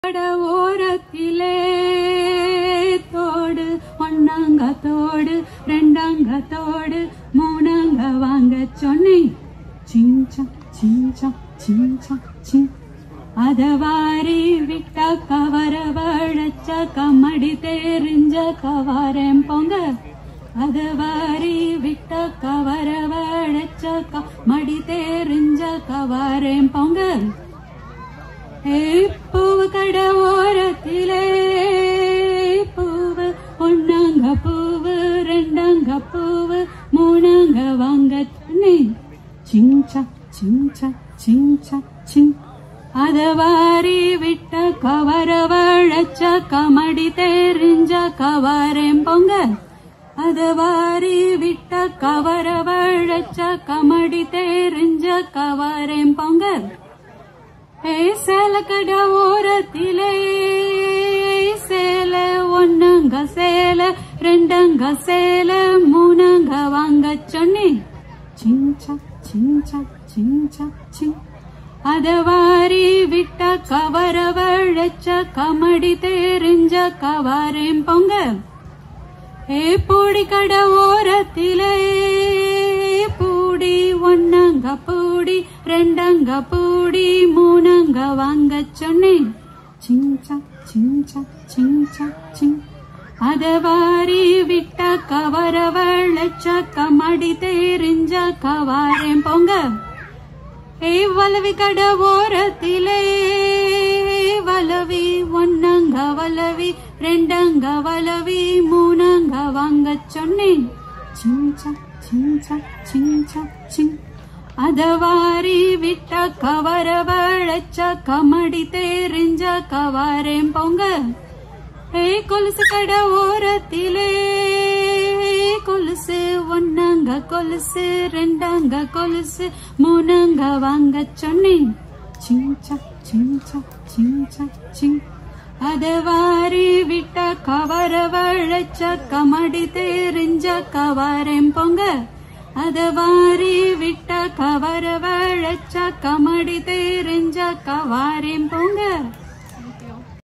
கட ஓரத்திலே தோடு ஒன்னாங்க தோடு ரெண்டாங்க தோடு மூணாங்க வாங்க சொன்னேன் சிஞ்சா சிஞ்சா சிஞ்சா சிங் அத வாரி விட்ட கவர வழச்ச கம்மடி தெரிஞ்ச கவாரேம் பொங்க அத வாரி விட்ட கவர வழச்ச கம்மடி தெரிஞ்ச கவாரேம் பொங்கல் ஏய் பூவு கட ஓரத்திலே பூவு ஒன்னாங்க பூவு ரெண்டாங்க பூவு மூணாங்க வாங்க சொன்னே சிஞ்சா சிஞ்சா சிஞ்சா சிங் அத வாரி விட்ட கவர வழச்ச கமடி தெரிஞ்ச கவரேம் பொங்க அத வாரி விட்ட கவர வழச்ச கமடி தெரிஞ்ச கவரேம் பொங்கல் ஏ சேல கட ஓரத்திலே சேல ஒன்னாங்க சேல ரெண்டாங்க சேல மூணாங்க வாங்க சொன்னே சிஞ்சா சிஞ்சா சிஞ்சா சிங் அத வாரி விட்ட கவர வழச்ச கமடி தெரிஞ்ச கவாரேம் பொங்க ஏ பூடி கட ஓரத்திலே பூடி ஒன்னாங்க பூடி ரெண்டாங்க பூடி மூணாங்க வாங்க சொன்னேன் சிஞ்சா சிஞ்சா சிஞ்சா சிங் அத வாரி விட்ட கவர வழச்ச கமடி தெரிஞ்ச கவாரேம் பொங்க ஏ வலவி கட ஓரத்திலே வலவி ஒன்னாங்க வலவி ரெண்டாங்க வலவி மூணாங்க வாங்க சொன்னேன் சிஞ்சா சிஞ்சா சிஞ்சா சிங் அத வாரி விட்ட கவர வழச்ச கமடி தெரிஞ்ச கவாரேம் பொங்க ஏ கொலுசு கட ஓரத்திலே கொலுசு ஒன்னாங்க கொலுசு ரெண்டாங்க கொலுசு மூணாங்க வாங்க சொன்னேன் சிஞ்சா சிஞ்சா சிஞ்சா சிங் அத வாரி விட்ட கவர வழச்ச கமடி தெரிஞ்ச கவாரேம் பொங்க அத வாரி விட்ட கவர வழச்ச கமடி தெரிஞ்ச கவாரேம் பொங்க